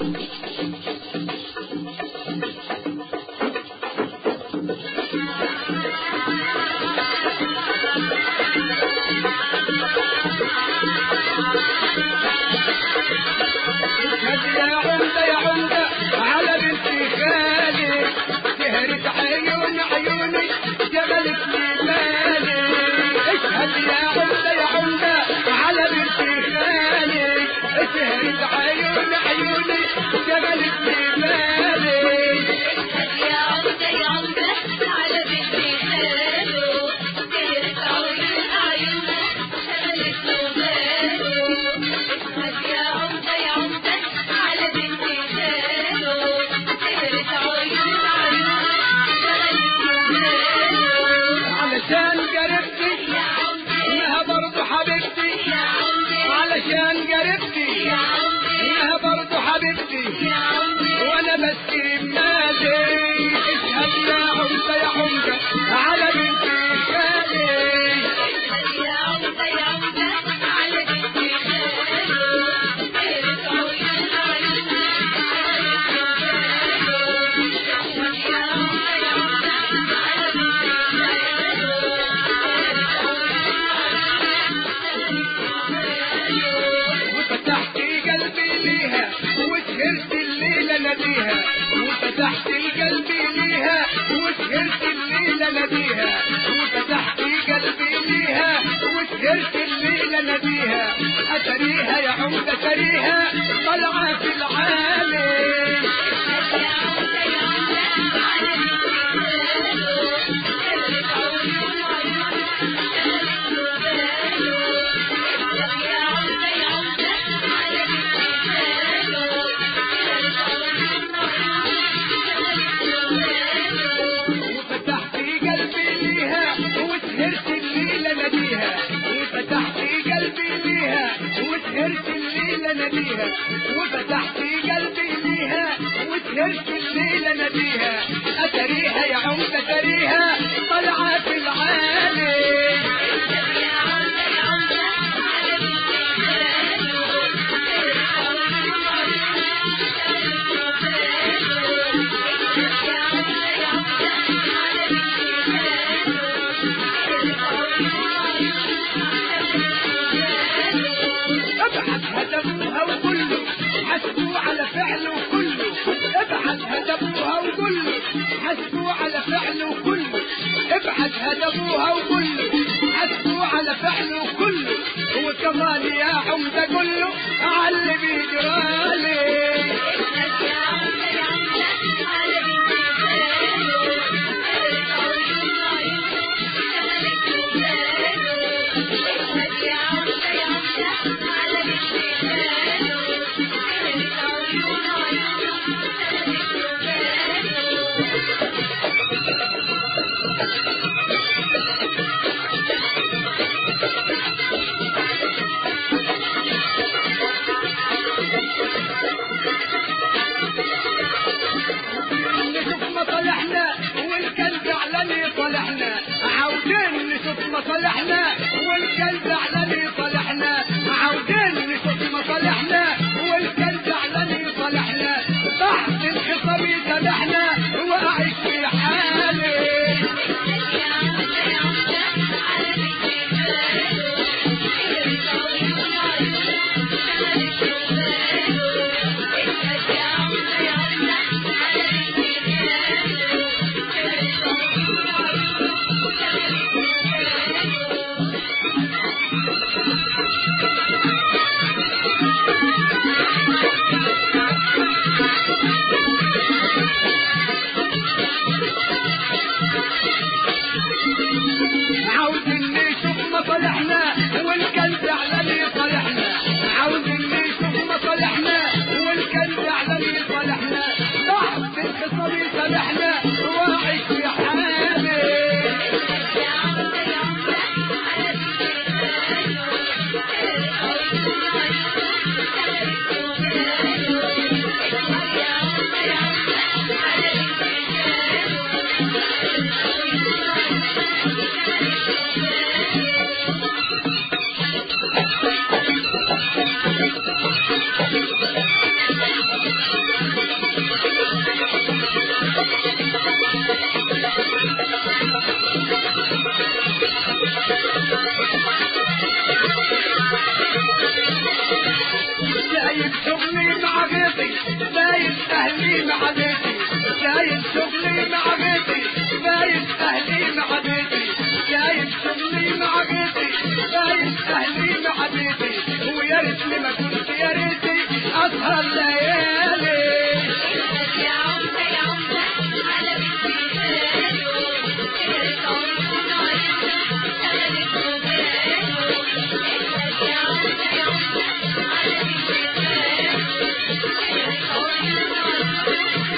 اشهد يا عمدة يا عمدة على بنت خالي سهرت عيون عيوني جبلت لي بالي اشهد يا عمدة يا عمدة على بنت خالي سهرت عيون عيوني جبلت لي بالي يا عمدة يا عمدة على بنتي خالو سهرت عيون عيونه شغلت له باله اشهد يا عمدة يا عمدة على بنتي خالو سهرت عيون عيونه شغلت له باله علشان قربتي يا عمدة انها برضو حبيبتي يا عمدة علشان قربتي يا عمدة انها برضو حبيبتي يا عمدة وانا بس مالي اشهد يا عمدة يا عمدة على بنتي خالي يا عمدة يا عمدة على بنتي خالو سهرت عيون عيونه شغلت له باله يا عمدة يا عمدة على بنتي وفتحت قلبي ليها وسهرت الليلة نبيها وفتحت قلبي ليها وسهرت الليلة نبيها وفتحت قلبي ليها وسهرت الليلة نبيها أتريها يا عمدة تريها طلعة في العالي يا عمدة يا عمدة على بنتي خالو سهرت عيون عيونه شغلت له باله يا عمدة يا عمدة على بنتي خالو سهرت عيون عيونه شغلت له باله وفتحت قلبي ليها وسهرت الليلة نبيها وفتحت قلبي ليها وسهرت الليلة نبيها وفتحت قلبي ليها وسهرت الليلة نبيها أتريها يا عمدة تريها طلعة في العالي يا عمدة يا عمدة على بنتي خالو سهرت عيون عيونه شغلت له باله يا عمدة يا عمدة على بنتي خالو سهرت عيون عيونه شغلت له باله ابعت هدفوها وقول له حسبوا على فعله كله ابعت هدفوها وقول له حسبوا على فعله كله ابعت هدفوها شغلي مع غيطي باين اهلي مع بيتي شايل شغلي مع غيطي باين اهلي مع بيتي شايل شغلي مع غيطي باين اهلي مع بيتي ويا ريتني ما كنت يا ريتي اسهر ليالي يا عمدة يا عمدة على بنتي خاله كبرت عيونه عيونه قلبت وجاله اهلك يا عمدة يا عمدة على بنتي خاله كبرت عيونه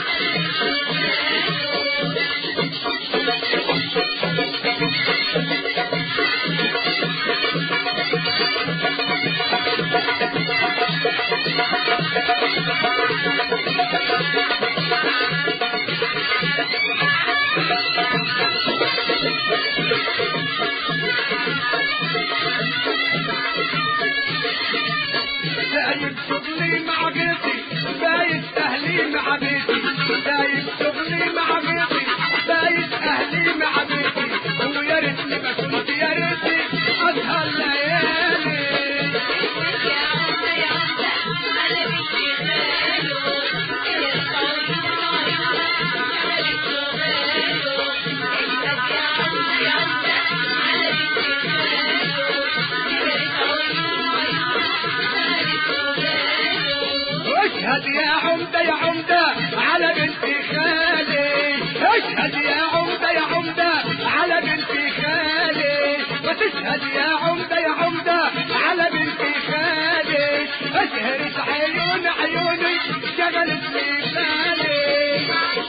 دايب شغلي مع بيتي دايب اهلي مع بيتي دايب شغلي مع بيتي دايب اهلي مع بيتي ويا ريتني ما كنت يا ريتي اسهر ليالي يا عمدة يا عمدة على بنتي خاله كبرت عيونه عيونه قلبت وجاله اهلك يا عمدة يا عمدة على بنتي خاله كبرت عيونه عيونه قلبت وجاله اشهد يا عمدة يا عمدة على بنتي خالي اشهد يا عمدة يا عمدة على بنتي خالي وتشهد يا عمدة يا عمدة على بنتي خالي اشهرت عيون عيوني شغلت لي بالي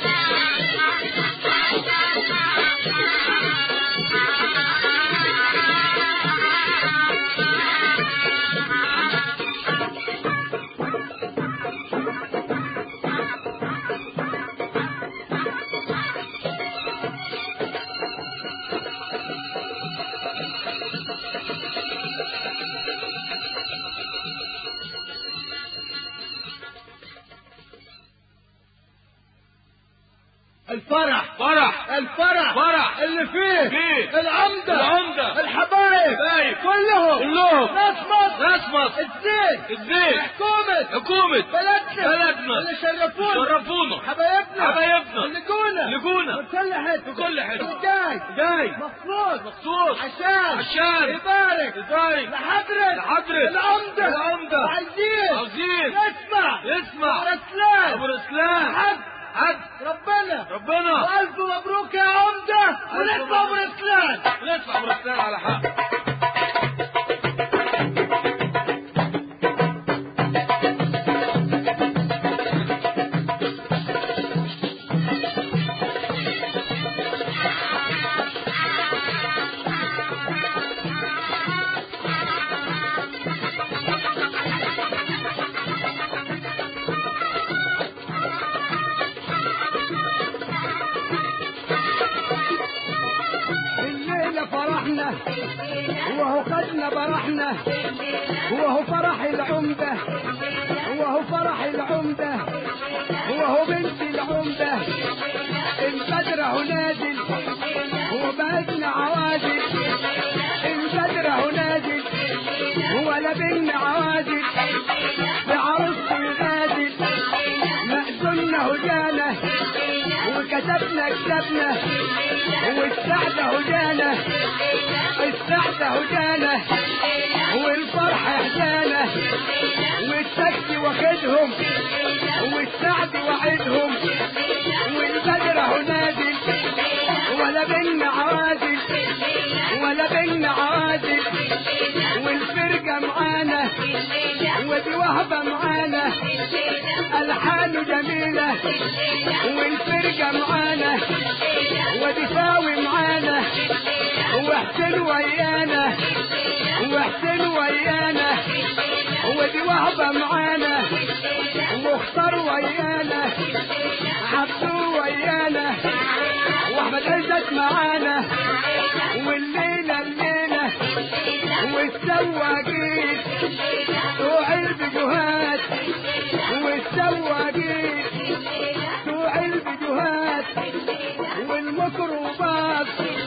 الفرح فرح الفرح فرح. اللي فيه فيه. العمدة العمدة. الحبايب الحبايب. كلهم كلهم. ناس مصر ناس مصر الزين الزين حكومة حكومة بلدنا بلدنا. اللي شرفونا شرفونا حبايبنا حبايبنا. اللي جونا لقونا في كل حتة في كل حتة. جاي جاي مخصوص مخصوص عشان عشان يبارك يبارك لحضرة لحضرة العمدة العمدة. وعايزين عاوزين نسمع يسمع رسلان ابو رسلان حد حد ربنا ربنا والف مبروك يا عمدة ونسمع ابو رسلان نسمع ابو رسلان على حق الليلة فرحنا وهو خدنا برحنا وهو فرح العمدة وهو فرح العمدة وهو بنت العمدة البدر هو نازل وبعدنا عوادل البدر هو نازل ولا بينا عوادل بعروس الغازل مأذنا هجانا وكتبنا كتبنا والسعد هجانا السعد هجانا والفرح هجانا والسكت واخدهم والسعد وعدهم والبدر هو نازل ولا بينا عوادل ولا بينا عوادل والفرقة معانا ودي وهبة معانا ألحان جميلة والفرقة معانا ودي فاوي معانا وحسن ويانا وحسن ويانا ودي وهبة معانا واختار ويانا عبدو ويانا واحمد عزت معانا والليلة الليلة والسواقين بتوع الفيديوهات والسواقين بتوع الفيديوهات والميكروباص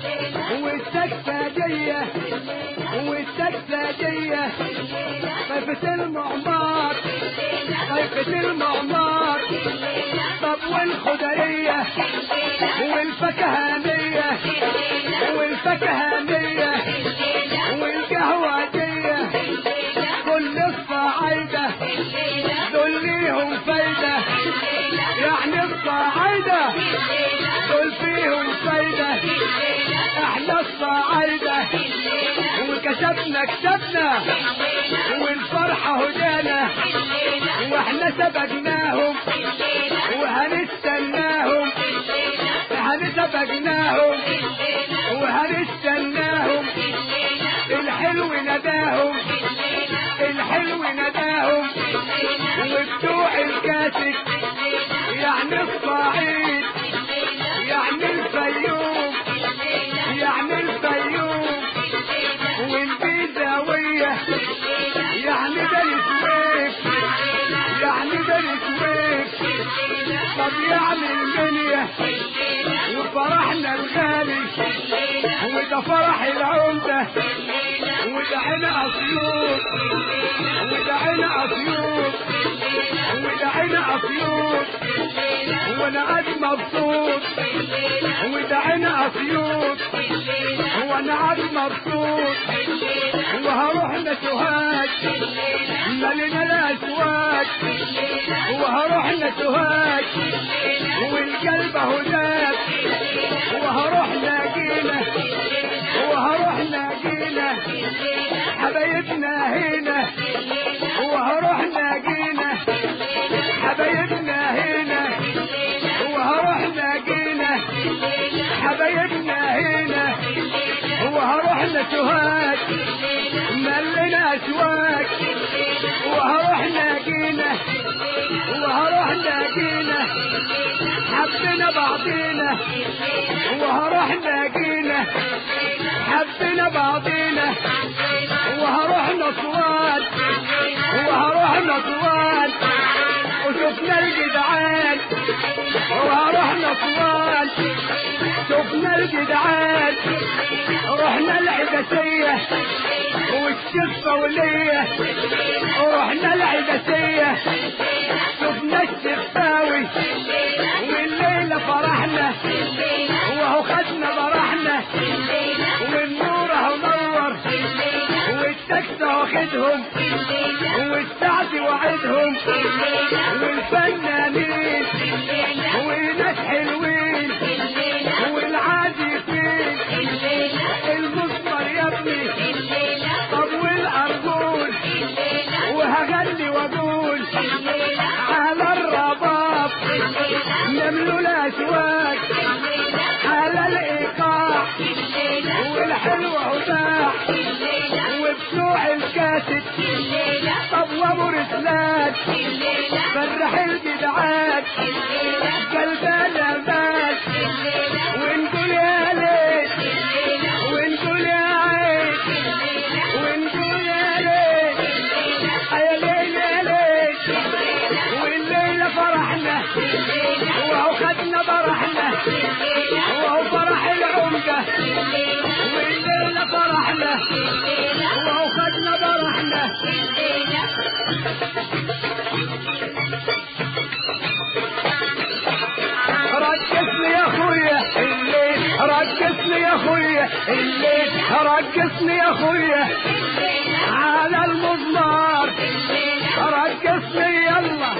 والسكساجية والسكساجية طيفة المعمار طيفة وحكة المعمار طب والخضرية والفكهانية والفكهانية والقهوجية كل الصعايدة دول ليهم فايدة يعني الصعايدة دول فيهم فايدة احنا الصعايدة وكسبنا كسبنا والفرحة هدانا واحنا سبقناهم وهنستناهم هنسبقناهم وهنستناهم الحلو نداهم الحلو نداهم وبتوع الكاسك يعني الصعيد يعني الفيوم يعني الفيوم والبيزاوية يعني ده السويف يعني ده السويف طب يعني المنيا وفرحنا الغالي وده فرح العمدة وده عنا أسيوط وده عنا أسيوط وده عنا أسيوط وانا قد مبسوط وده عنا أسيوط وانا قد مبسوط وهروح لسوهاج مالنا الأسواق وهروح لسوهاج والقلب هناك وهروح لاقينا وهروح لاقينا حبايبنا هنا وهروح لاقينا حبايبنا هنا وهروح لاقينا حبايبنا هنا وهروح لسوهاج ملنا اسواق وهروح لاقينا وهروح لاقينا حبنا بعضينا وهروح لاقينا حبنا بعضينا وهروح نصوان وهروح نصوان وشفنا الجدعان وهروح نصوان شفنا الجدعان رحنا العباسية والشفة ولية ورحنا العباسية شفنا الشفاوي والليلة فرحنا وهو خدنا فرحنا والنور اهو نور والتكس واخدهم والسعد وعدهم والفنانين وناس حلوين والعازفين المصمر يا ابني طب والارجول وهغني واقول على الرباب نملوا الاسواق على الايقاع والحلو عباع وبتوع الكاسد طب وابو رسلان فرح الجدعان قلبنا مات ونقول يا ليل ونقول يا عين ونقول يا ليل يا ليل يا ليل والليلة فرحنا وهو خدنا فرحنا وهو فرح العمدة والليلة فرحنا وهو خدنا فرحنا ركزني يا اخويا الليل ركزني يا اخويا الليل ركزني يا اخويا على المضمار ركزني يلا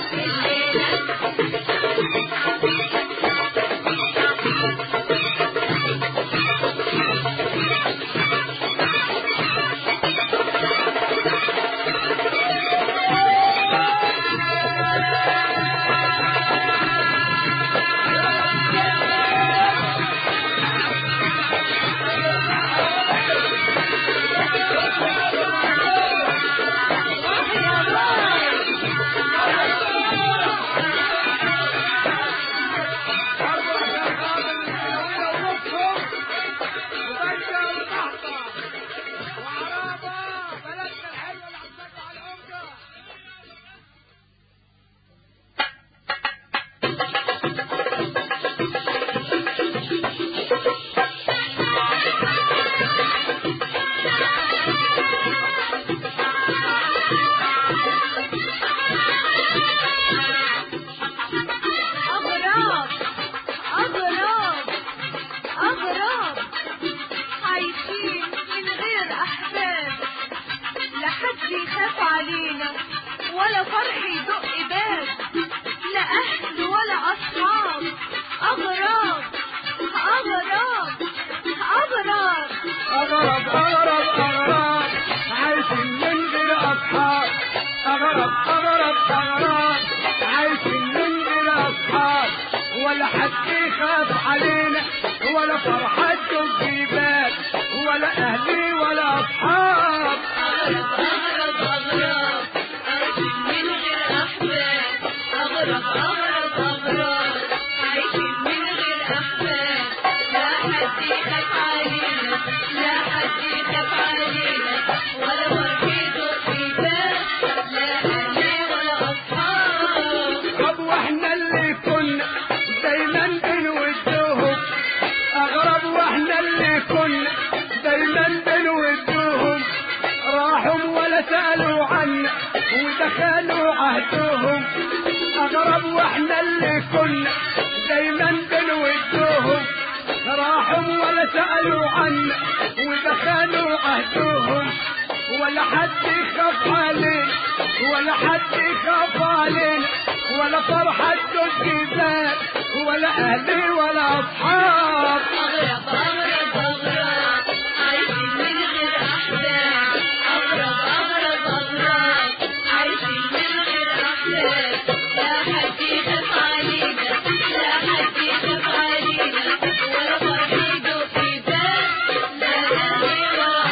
ولا حد يخاف علينا ولا فرحة الجبال ولا اهلي ولا اصحاب أغرب أغرب أغراب عايشين من غير أحباب أغرب أغرب أغراب عايشين من غير أحباب لا حد يخاف علينا لا حد يخاف علينا ولا فرحة الحباب لا أهلي ولا أصحاب طب واحنا اللي كنا دايما بنودهم اغرب واحنا اللي كنا دايما بنودهم راحوا ولا سألوا عنا ودخلوا عهدهم اغرب واحنا اللي كنا دايما بنودهم راحوا ولا سألوا عنا ودخلوا عهدهم ولا حد يخاف علينا ولا حد يخاف علينا ولا فرحة الجبال ولا أهلي ولا أصحاب أغرب أغرب أغراب عايشين من غير أحباب أغرب أغرب أغراب عايشين من غير أحباب لا حد يخاف علينا لا حد يخاف علينا ولا فرحته في بال لا أهلي ولا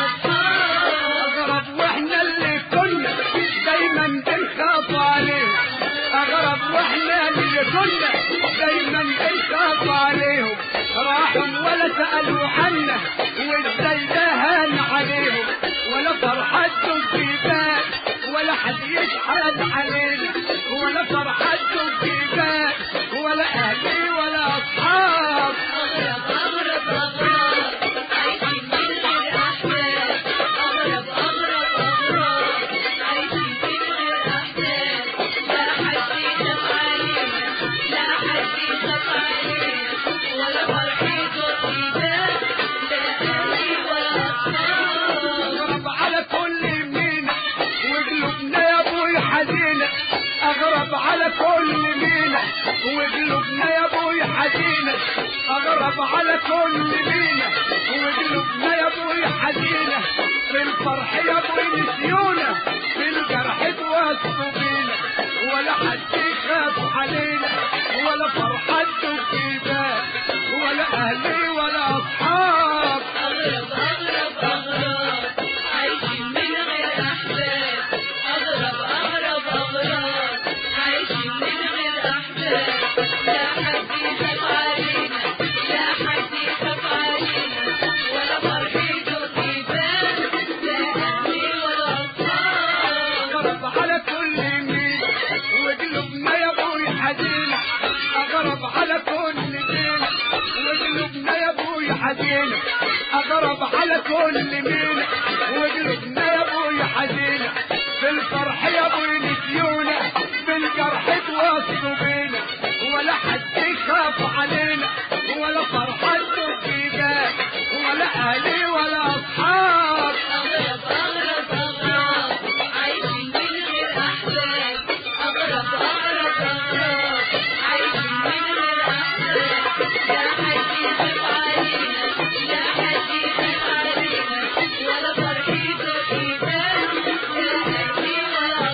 أصحاب أغرب وإحنا اللي كنا دايما بنخاف عليهم أغرب وإحنا اللي كنا دايما بنخاف عليهم راحوا ولا سألوا عنا وإزاي دهان عليهم ولا فرحة الجبال ولا حد يشحن علينا ولا فرحة الجبال ولا أهلي ولا أصحاب أغرب أغرب أغراب عايشين من غير أحباب أغرب أغرب أغراب عايشين من غير أحباب لا حد يخاف علينا لا حد يخاف علينا ولا فرحته في بال لا أهلي ولا أصحاب اغرب على كل مينا وقلوبنا يا ابوي حزينة اغرب على كل مينا وقلوبنا يا ابوي حزينة اغرب على كل مينا وقلوبنا يا ابوي حزينة في الفرح يا ابوي نسيونا في الجرح توصوا بينا ولا حد يخاف علينا ولا فرحة الجبال ولا اهلي ولا اصحاب أغرب أغرب أغراب عايشين من غير أحباب أغرب أغرب أغراب عايشين من غير أحباب لا حد يخاف علينا لا حد يخاف علينا ولا فرحته في بال لا أهلي ولا أصحاب اغرب على كل مين وقلوبنا يا ابوي حزين اغرب على كل مين وقلوبنا يا ابوي حزين اغرب على كل مين وقلوبنا يا ابوي حزين في الفرح يا ابوي نسيونا بالجرح توصوا بينا ولا حد يخاف علينا ولا فرحة الجبال ولا اهلي ولا اصحاب أغرب أغرب أغراب عايشين من غير أحباب أغرب أغرب أغراب عايشين من غير أحباب لا حد يخاف علينا لا حد يخاف علينا ولا فرحته في بال لا أهلي ولا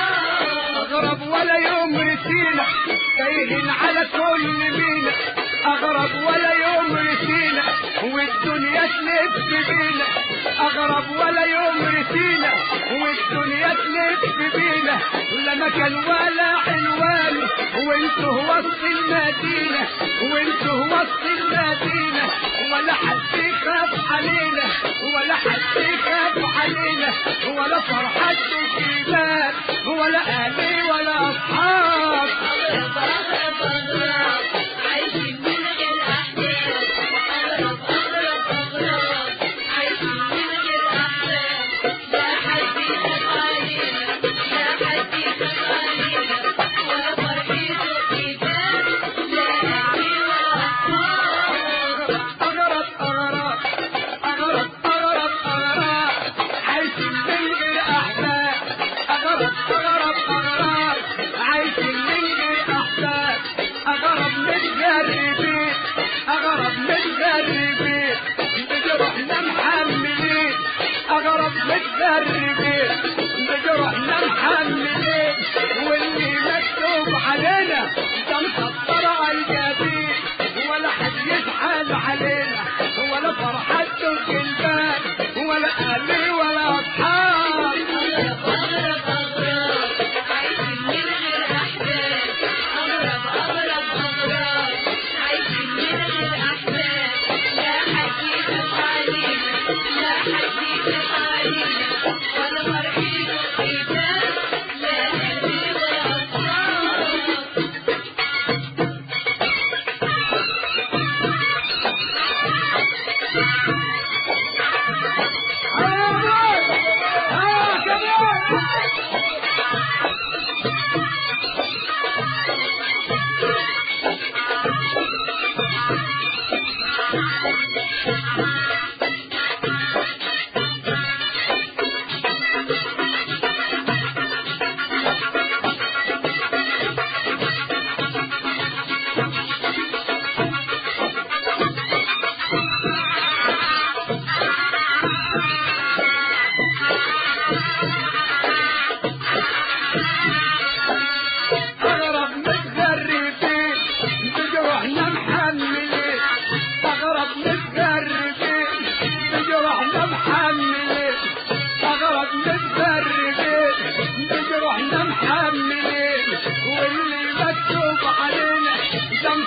أصحاب اغرب ولا يوم رسينا تايهين على كل مينا اغرب ولا يوم رسينا والدنيا تلف بينا اغرب ولا يوم رسينا والدنيا تلف بينا لا مكان ولا عنوان وانتوا وسط المدينة وانتوا وسط المدينة ولا حد يخاف علينا ولا حد يخاف علينا ولا فرحة الجبال ولا اهلي ولا اصحاب أغرب أغرب أغراب عايشين من غير أحباب أغرب أغرب أغراب عايشين من غير أحباب لا حد يخاف علينا لا حد يخاف علينا ولا فرحته في بال لا أهلي ولا أصحاب اغرب اغرب اغرب اغرب اغرب عايشين من غير احباب اغرب اغرب اغرب عايشين من غير احباب اغرب متجربين اغرب متجربين بجرحنا محملين اغرب متجربين بجرحنا محملين واللي مكتوب علينا ده مسطر على الجبين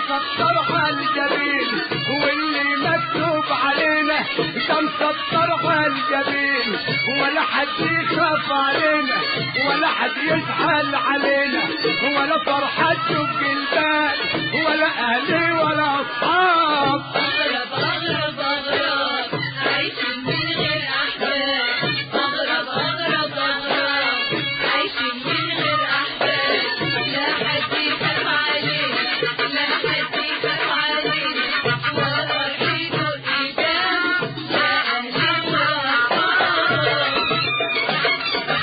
مسطر على الجبين واللي مكتوب علينا ده مسطر على الجبين ولا حد يخاف علينا ولا حد يزعل علينا ولا فرحة تشق البال ولا اهلي ولا اصحاب أغرب أغرب أغرب عايشين من غير أحباب أغرب أغرب أغرب عايشين من غير أحباب لا حد يخاف علينا لا حد يخاف علينا ولا فرحين وإيجاب لا أهل ولا أصحاب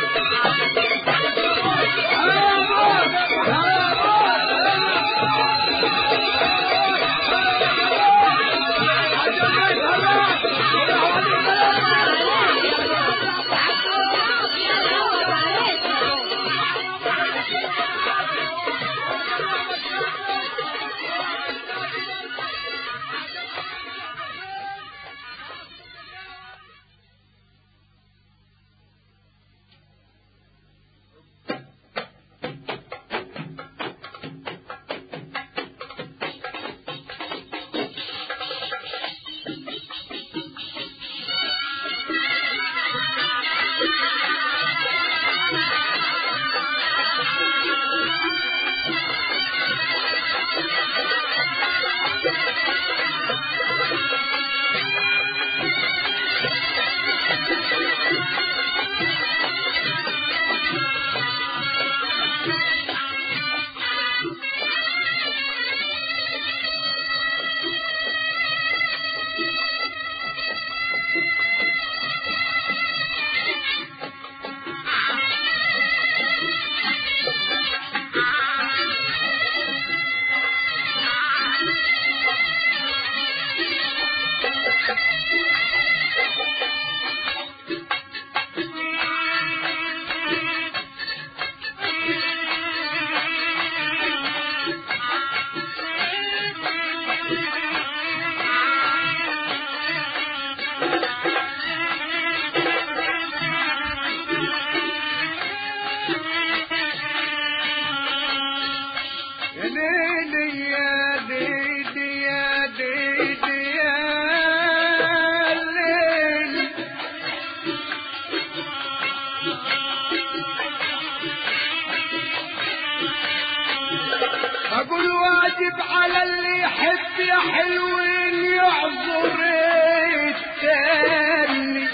يا ليلي يا ليلي يا ليلي يا ليلي أقول واجب على اللي يحب يا حلوين يعذر التاني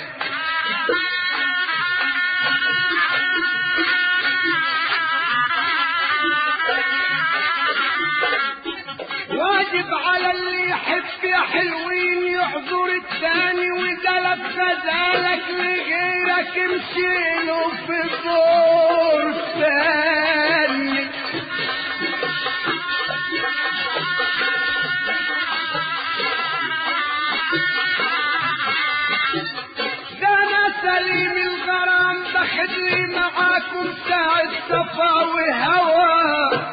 واجب على اللي يحب يا حلوين يعذر التاني وقلب غزالك لغيرك مشيله في دور ثاني ده انا سليم الغرام باخد لي معاكم ساعة صفا وهوى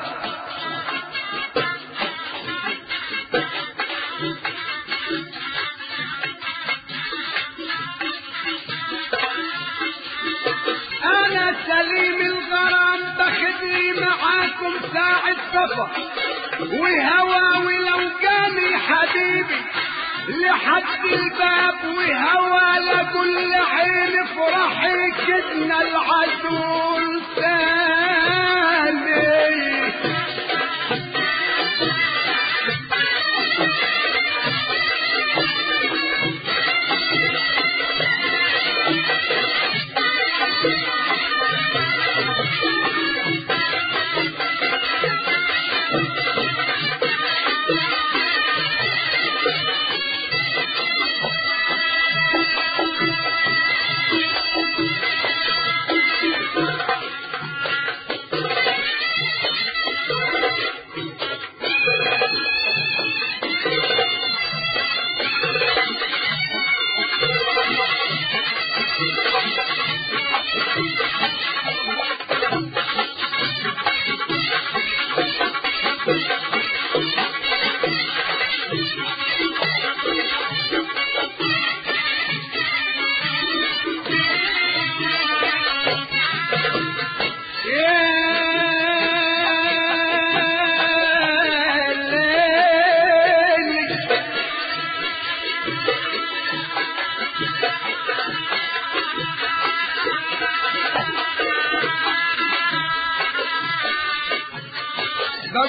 انا سليم الغرام باخد لي معاكم ساعة صفا وهوى ولو جاني حبيبي لحد الباب وهوى لكل عين فرحي كدنا العدو ثاني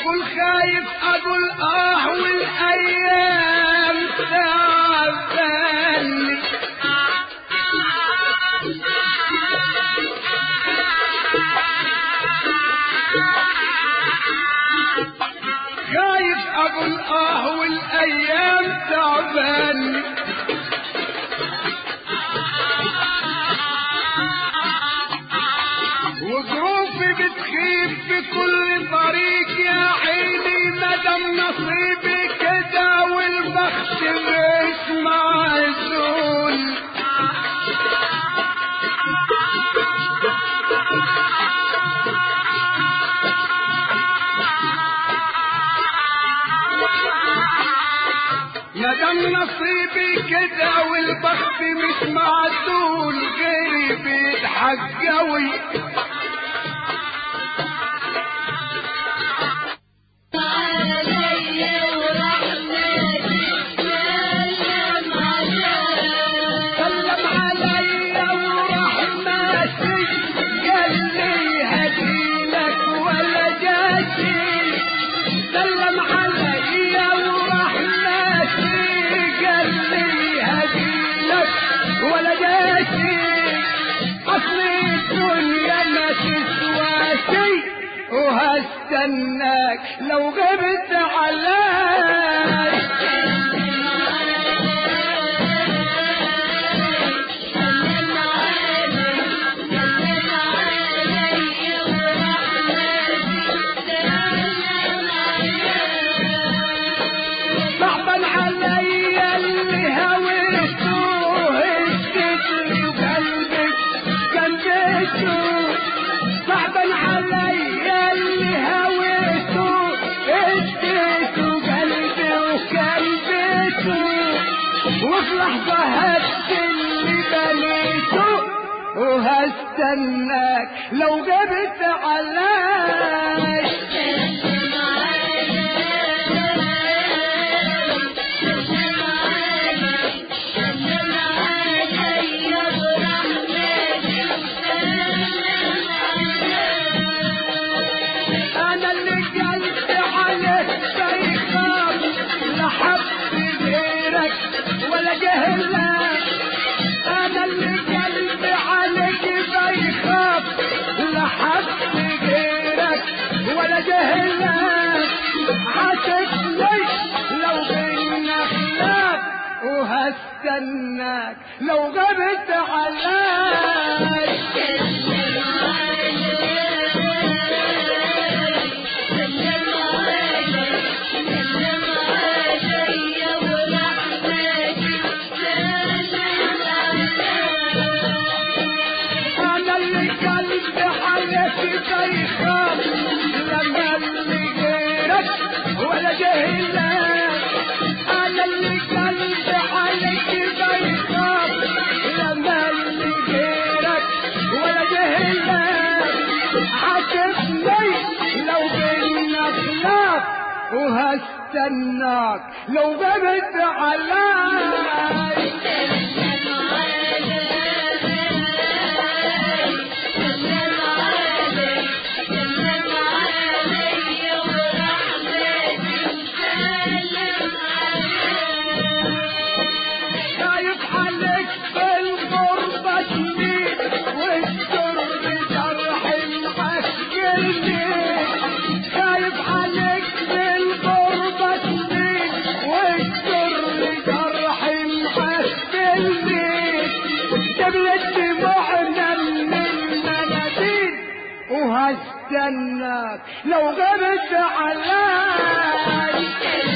يقول خايف اقول اه والايام تعباني خايف اقول اه والايام تعباني وظروفي بتخيب في كل طريق يا عيني مدام نصيبي كده والبخت مش معزول مدام نصيبي كده والبخت مش معدول غيري بيضحك قوي سلم عليا وراح ماشي قال لي هديلك ولا جاتي سلم عليا وراح ماشي قال لي هديلك ولا جاتي اصل الدنيا ما تسوى شيء وهستناك لو غبت عليك صعبا عليا اللي هويته هدتني وقلبك كان بيته صعبا عليا اللي هويته هديته وقلبي وكان بيته وفي لحظة هدت اللي بنيته وهستناك لو غبت عليك انا اللي قلت عليك بيخاف لا حب غيرك ولا جهلك انا اللي قلت عليك بيخاف لا حب غيرك ولا جهلك عاتبني لو بينا خلاف وهستناك لو غبت عليك انا اللي قلبي حياتي بيخاف لما اللي غيرك ولا جهلك انا اللي قلبي حياتي بيخاف لما اللي غيرك ولا جهلك عاتبني لو بينا خلاف وهستناك لو غبت عليك خايف عليك بالغربة سنين والسر جرح محكرني خايف عليك بالغربة سنين والسر جرح محكرني تبلت دموعنا من المناديل وهستناك لو غبت عليك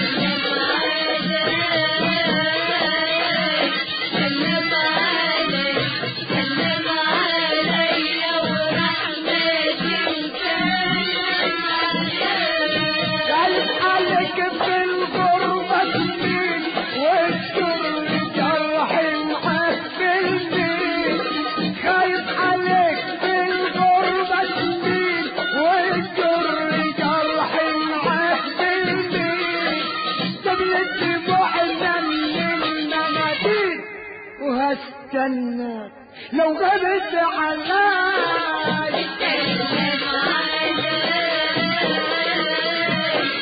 قال عليك بالغربة سنين والسر جرح محفلني خايف عليك بالغربة سنين والسر جرح محفلني تبلت دموعنا من المناديل وهستناك لو غبت عليك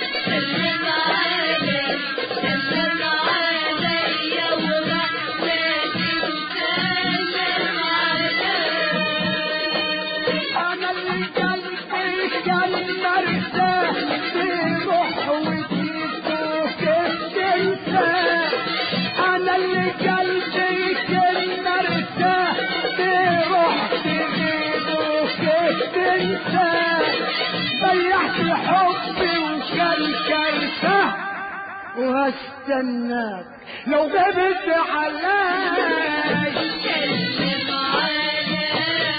اللي قلبي كنا ارتاح تروح تغيب وكيف تنسى ضيعت حبي وكان كرسه وهستناك لو غبت علي سلم علي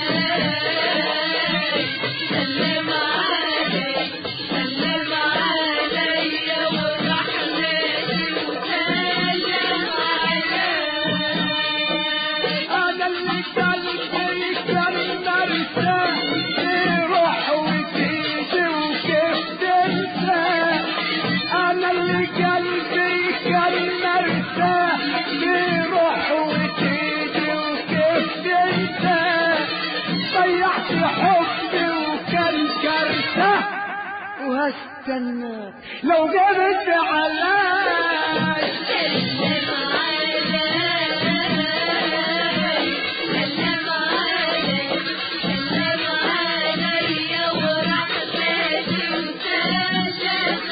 سلم علي سلم علي ورحمتي وسلم علي انا اللي قلبي كان مرساه تروح وتيجي وكيف تنسى انا اللي قلبي كان مرساه تروح وتيجي وكيف تنسى ضيعت حبي وكان كرسه وهستناك لو جبت علي سلم علي سلم علي سلم علي ورحمتي وسلم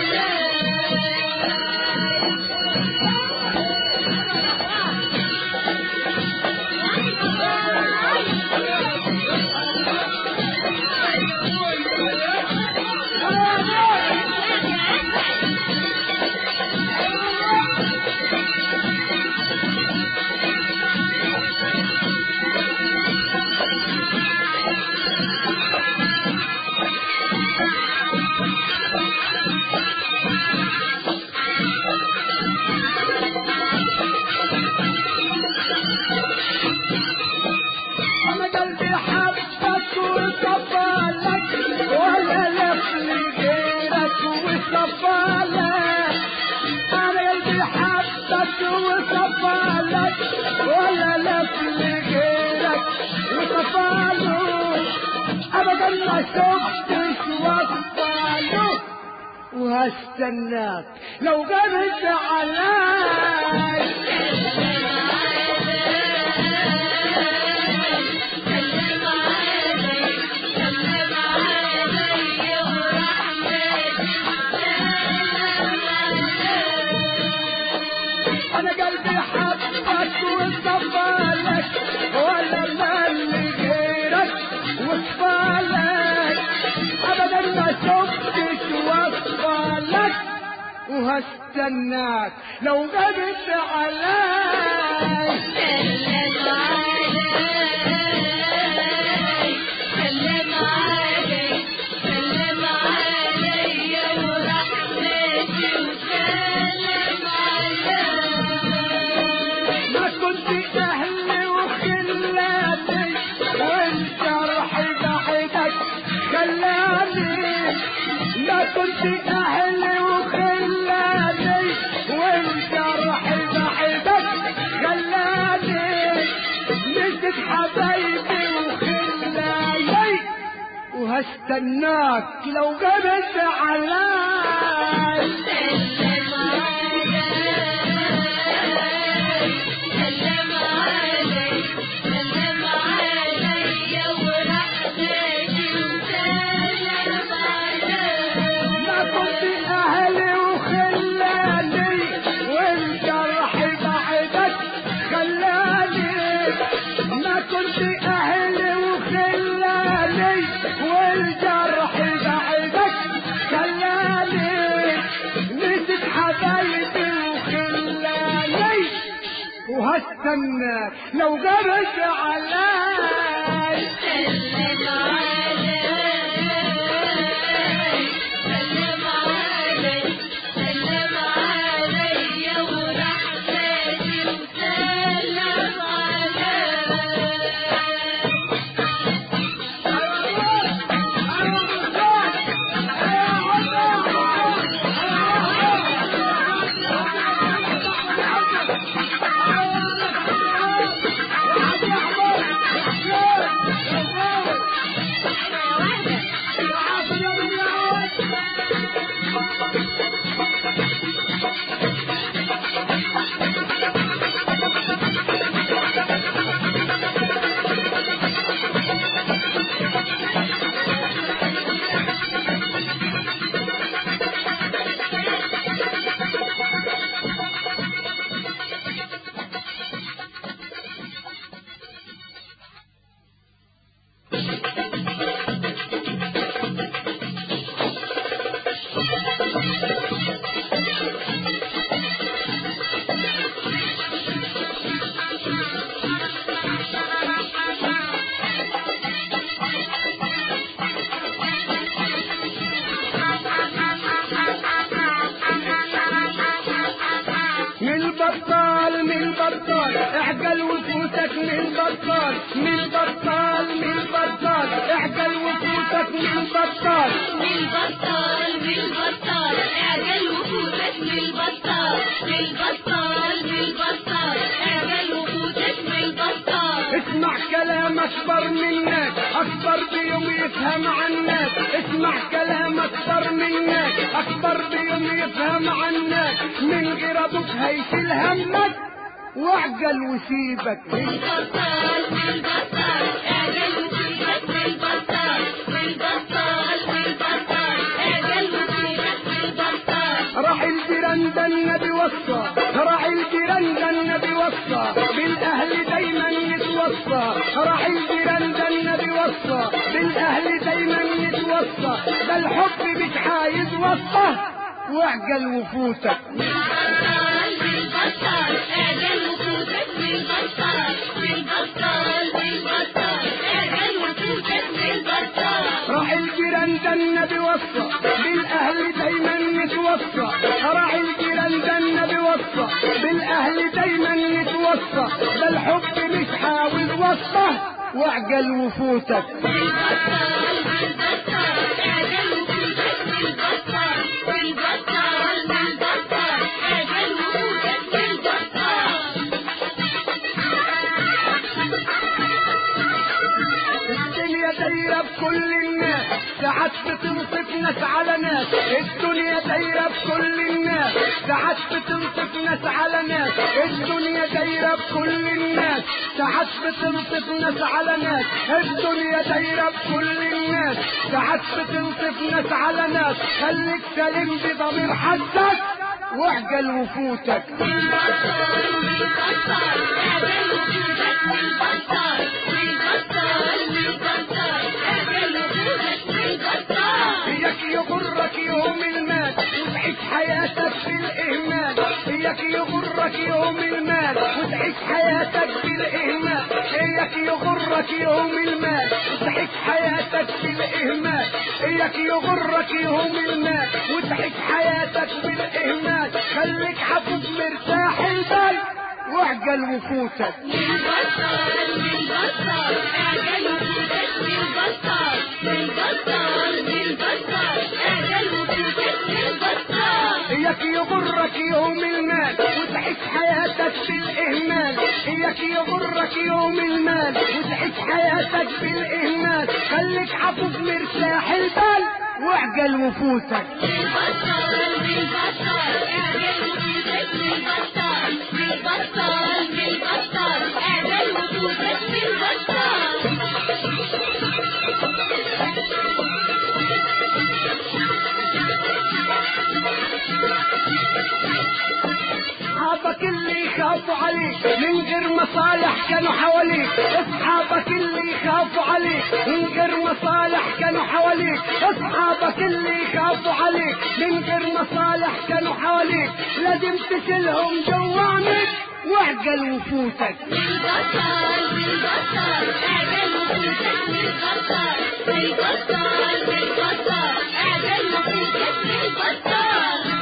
انا قلبي حبك وصفالك ولا لف لغيرك وصفالك انا قلبي حبك وصفالك ولا لف لغيرك وصفالك ابدا ما شفتش وصفالك وهستناك لو قبلت علي سلم علي سلم علي ورحمتي انا قلبي حبك وصفالك ولا مالي غيرك وصفالك ابدا ما شفتش وصفالك وهستناك لو غبت علي سلم علي سلم علي سلم علي ورحمتي وسلم علي ما كنت اهلي وخلاني وانت رحت حيدك خلاني ما كنت اهلي وخلاني وانت رحت حيدك خلاني نسيت حبايبي وخلاني وهستناك لو قبلت علي سلم علي سلم علي سلم علي ورحمتي وسلم ما كنت اهلي وخلاني والجرح بعدك خلاني ما كنت اهلي وخلاني والجرح بعدك خلاني نسيت حبايبي وخلاني وهستناك لو قبلت علي سلم علي سلم علي سلم علي ورحمتي وسلم بطال اعجل وفوتك من بطال من بطال من بطال اعجل وفوتك من بطال من بطال من بطال اعجل وفوتك من بطال من بطال من بطال اعجل وفوتك من بطال اسمع كلام اكبر منك اكبر بيوم يفهم عنك اسمع كلام اكبر منك اكبر بيوم يفهم عنك من غير ابوك هيشيل همك واعجل وسيبك من بطال من بطال اعجل وفوتك من بطال من بطال من بطال اعجل وفوتك من بطال راح الجيران ده النبي وصى راح الجيران ده النبي وصى بالاهل دايما يتوصى راح الجيران ده النبي وصى بالاهل دايما يتوصى ده الحب مش عايز وصى واعجل وفوتك من بطال من بطال اعجل وفوتك من بطال من بطال من بطال اعجل وفوتك من بطال راح الجيران ده النبي وصى بالاهل دايما يتوصى راح الجيران ده النبي وصى بالاهل دايما يتوصى ده الحب مش عاوز وصى واعجل وفوتك من بطال من بطال اعجل وفوتك من بطال من بطال من بطال اعجل وفوتك من بطال الدنيا دايرة بكل الناس ساعات بتنصف ناس على ناس الدنيا دايرة بكل الناس ساعات بتنصف ناس على ناس الدنيا دايرة بكل الناس ساعات بتنصف ناس على ناس الدنيا دايرة بكل الناس ساعات بتنصف ناس على ناس خليك سليم بضمير حدك واعجل وفوتك من بطال من بطال اعجل وفوتك من بطال من بطال من بطال اعجل وفوتك من بطال إياك يغرك يوم المال وتعيش حياتك في الإهمال إياك يغرك يوم المال وتعيش حياتك في الإهمال إياك يغرك يوم المال وتعيش حياتك في الإهمال إياك يغرك يوم المال وتعيش حياتك في الإهمال خليك حبوب مرتاح البال واعجل وفوتك من بطال من بطال اعجل وفوتك من بطال من بطال من بطال اعجل وفوتك من بطال إياك يغرك يوم المال وتعيش حياتك في الإهمال إياك يغرك يوم المال وتعيش حياتك في الإهمال خليك عفوف مرتاح البال واعجل وفوتك من بطال من بطال اعجل وفوتك من بطال من بطال من بطال اعجل وفوتك من بطال اصحابك اللي يخافوا عليك من غير مصالح كانوا حواليك اصحابك اللي يخافوا عليك من غير مصالح كانوا حواليك اصحابك اللي يخافوا عليك من غير مصالح كانوا حواليك لازم تشيلهم جوا عنك واعجل وفوتك من بطال من بطال اعجل وفوتك من بطال من بطال من بطال اعجل وفوتك من بطال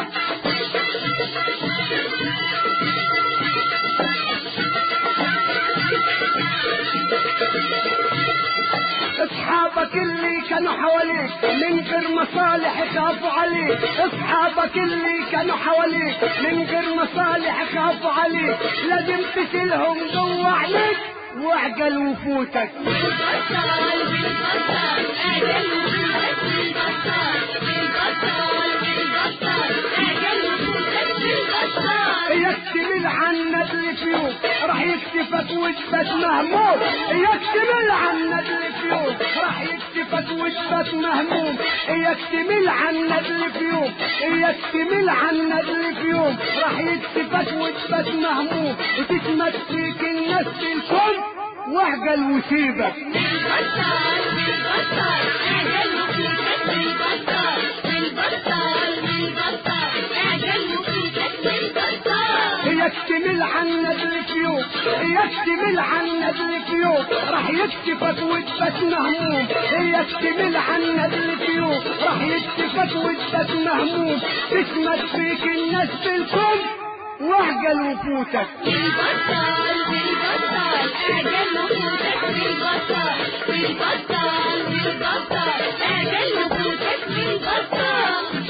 اصحابك اللي كانوا حواليك من غير مصالح يخافوا عليك اصحابك اللي كانوا حواليك من غير مصالح يخافوا عليك لازم تشيلهم جوا عليك واعجل وفوتك من بطال من بطال اعجل وفوتك من بطال من بطال من بطال اعجل وفوتك من بطال يكتمل عنا اللي في يوم راح يكتفك وجبك مهموم يكتمل عنا اللي في يوم راح يكتفك وجبك مهموم يكتمل عنا اللي في يوم يكتمل عنا اللي في يوم راح يكتفك وجبك مهموم وتشمت فيك الناس الكل واعجل وسيبك من بطال من بطال اعجل وفوتك من بطال من بطال من بطال اعجل وفوتك من بطال يكتمل عنا اللي في يوم يكتمل عنا اللي في يوم راح يكتفك وجبك مهموم يكتمل عنا اللي في يوم راح يكتفك وجبك مهموم تشمت فيك الناس بالكل واعجل وفوتك بالبطال بالبطال اعجل وفوتك بالبطال بالبطال بالبطال اعجل وفوتك بالبطال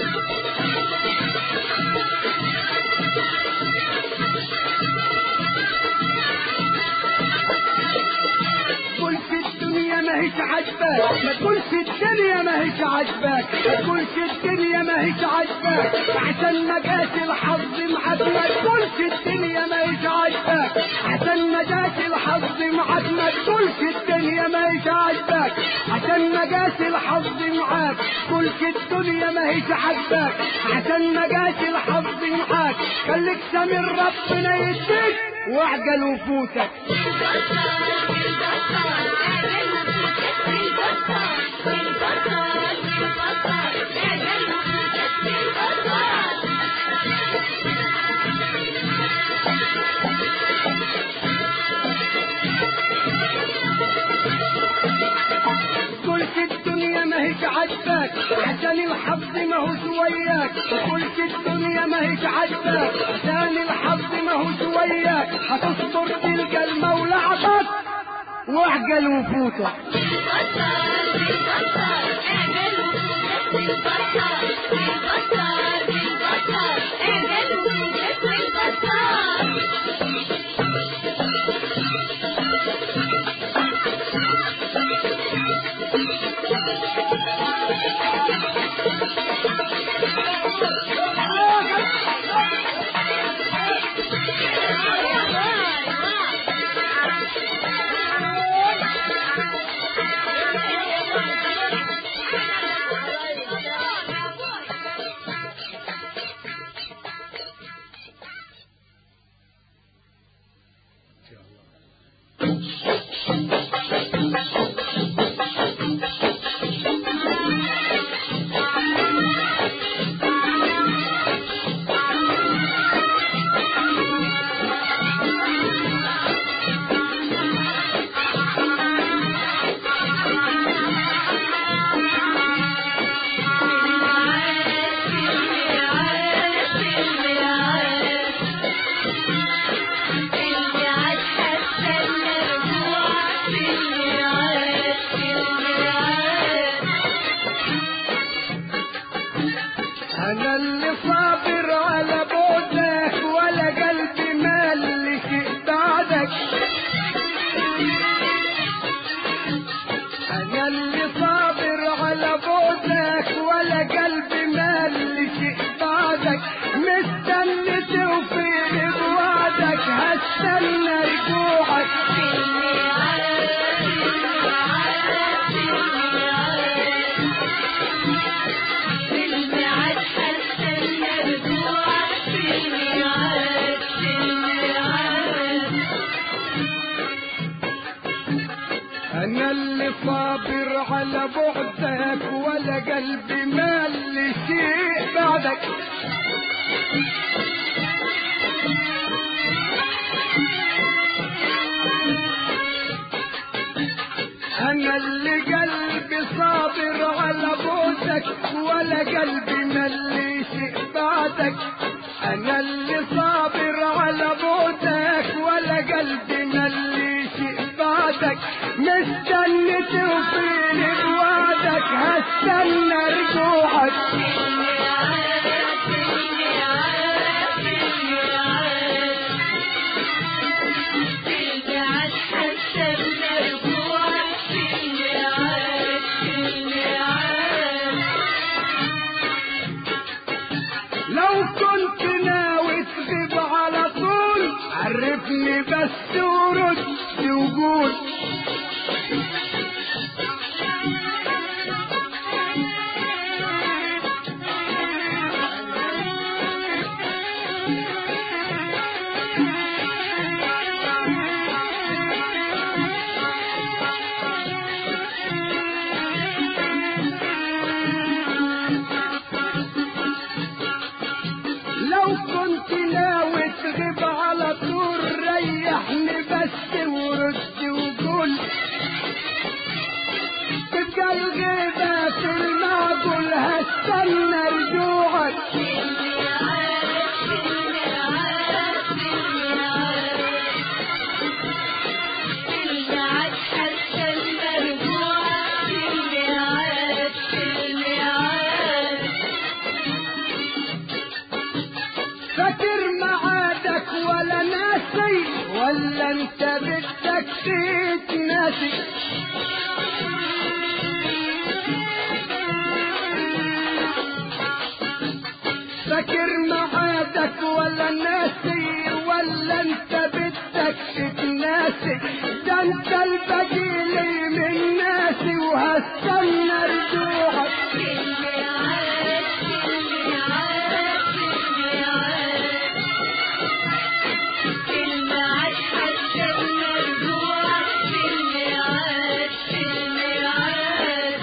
تقولش الدنيا ما هيش عاجباك ما تقولش الدنيا ما هيش عاجباك ما تقولش الدنيا ما هيش عاجباك عشان ما جاش الحظ معاك ما تقولش الدنيا ما هيش عاجباك عشان ما جاش الحظ معاك ما تقولش الدنيا ما هيش عاجباك عشان ما جاش الحظ معاك قولش الدنيا ما هيش عاجباك عشان ما جاش الحظ معاك خليك سامر ربنا يديك واعجل وفوتك بالبطال بالبطال اعجل وفوتك بالبطال بالبطال بالبطال اعجل وفوتك بالبطال قلت الدنيا ما هيش عاجباك عشان الحظ ما هوش وياك قلت الدنيا ما هيش عاجباك عشان الحظ ما هوش وياك هتصبر تلقى المولى عطاك واعجل وفوتك بالبطال بالبطال اعجل وفوتك بالبطال بالبطال بالبطال اعجل وفوتك بالبطال انا اللي صابر على بعدك ولا قلبي مال شيء بعدك انا اللي صابر على بعدك ولا قلبي مال شيء بعدك مستني توفيق بوعدك هستنى رجوعك انا اللي صابر على بعدك ولا قلبي مال شيء بعدك انا اللي قلبي صابر على بعدك ولا قلبي مال شيء بعدك انا اللي صابر على بعدك ولا قلبي مال شيء بعدك مستني توفيني بوعدك هستنى رجوعك لو كنت ناوي تغيب على طول عرفني بس ورد وقول لو كنت ناوي تغيب على طول ريحني بس ورد وقول تبقى الغيبة في المعقول هستنى رجوعك فاكر معادك ولا ناسي ولا انت بدك تتناسي ده انت البديل من ناسي وهستنى رجوعك الميعاد الميعاد الميعاد الميعاد حسبنا رجوعك الميعاد الميعاد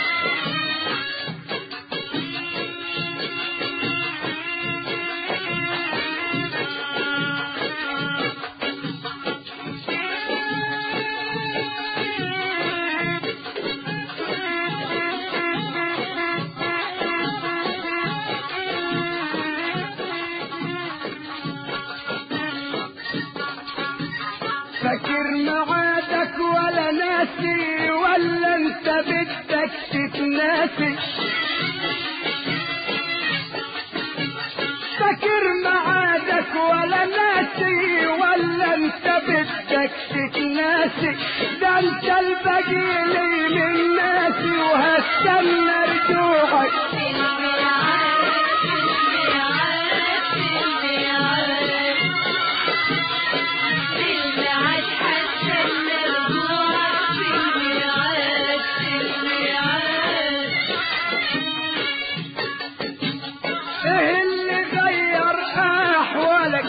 فاكر معادك ولا ناسي ولا انت بدك تتناسي فاكر معادك ولا ناسي ولا انت بدك تتناسي ده انت البديل من ناسي وهستنى رجوعك الميعاد الميعاد الميعاد الميعاد حسبنا رجوعك الميعاد الميعاد ايه اللي غير احوالك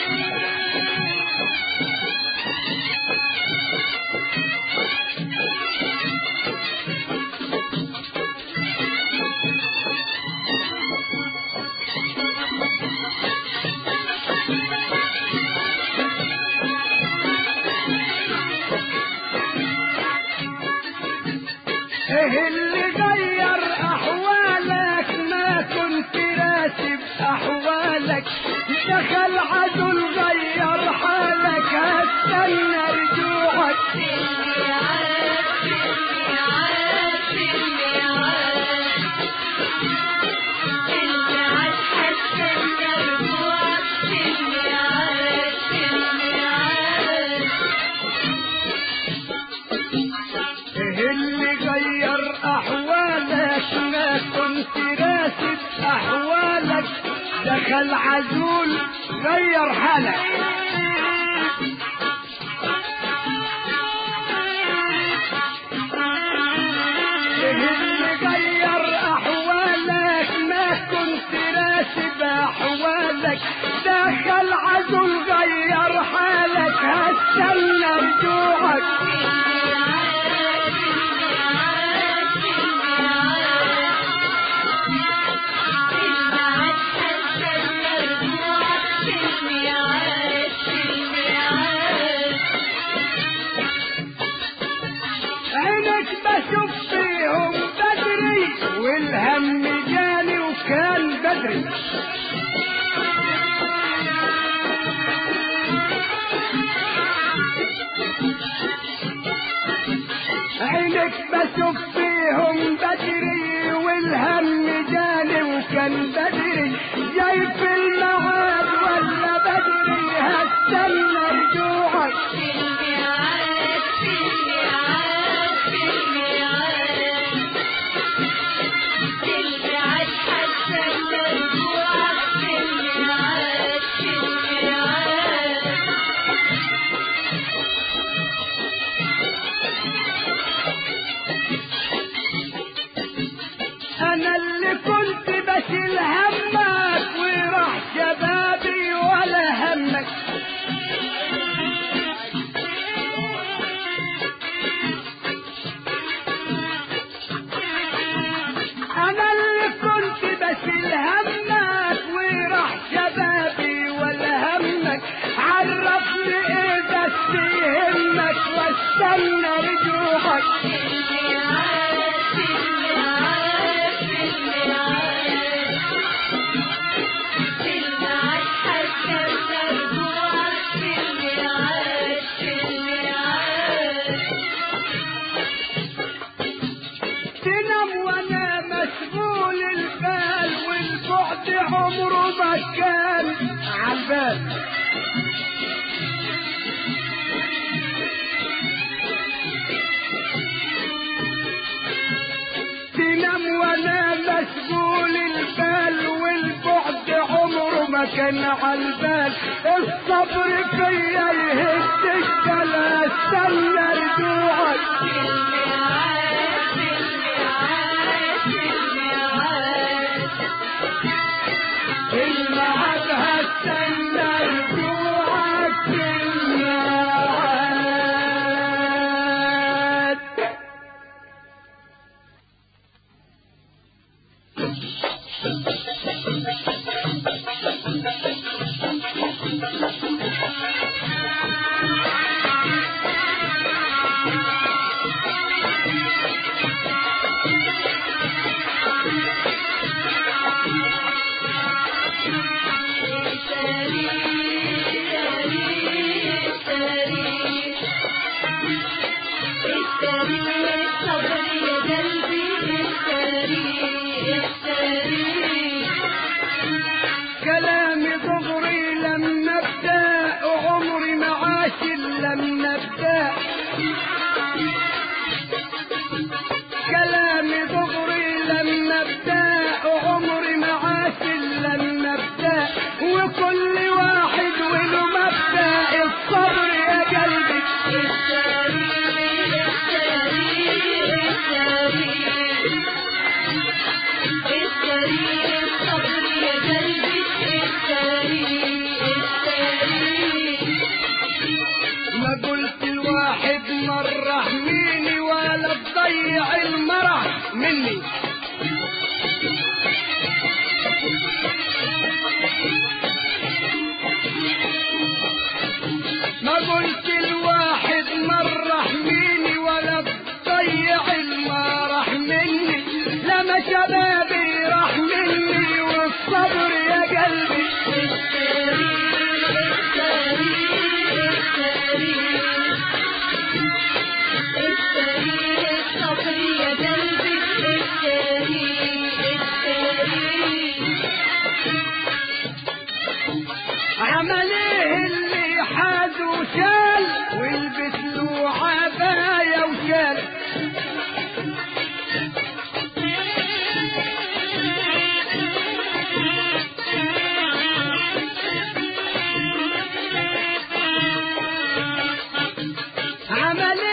ايه اللي غير احوالك ما كنت راسب احوالك دخل عدو غير حالك هستنى رجوعك الميعاد الميعاد الميعاد الميعاد حسبنا رجوعك الميعاد الميعاد ايه اللي غير احوالك ما كنت راسب احوالك دخل عزول غير حالك ايه اللي غير احوالك ما كنت راسب احوالك دخل عزول غير حالك هستنى رجوعك الميعاد الميعاد الميعاد الميعاد حسبنا رجوعك الميعاد الميعاد عينك بشوف فيهم بدري والهم جاني وكان بدري عينك بشوف فيهم بدري والهم جاني وكان بدري جاي في المعاد ولا بدري هستنى رجوعك الميعاد الميعاد الميعاد الميعاد حسبنا رجوعك الميعاد الميعاد انا اللي كنت بشيل همك وراح شبابي ولا همك انا اللي كنت بشيل همك وراح شبابي ولا همك عرفني ايه بس يهمك واستنى رجوعك الميعاد الميعاد الميعاد الميعاد حسبنا رجوعك الميعاد الميعاد تنام وانا مشغول البال والبعد عمره ما كان عالبال تنام وانا مشغول البال والبعد ما كان عالبال الصبر فيا يهد الجلا استنى رجوعك الميعاد هستنى رجوعك الميعاد كلامي دغري لما ابدا وعمري ما عاش الا لما ابدا كلامي دغري لما ابدا وعمري ما عاش الا لما ابدا وكل واحد وله مبدا الصبر يا قلبي ما قلت الواحد مرة ميني ولا تضيع المرح مني ما قلت الواحد مرة ميني ولا تضيع المرح مني لما شبابي راح مني والصبر يا قلبي عمل ايه اللي حاد وشال والبس له عباية وشال عمل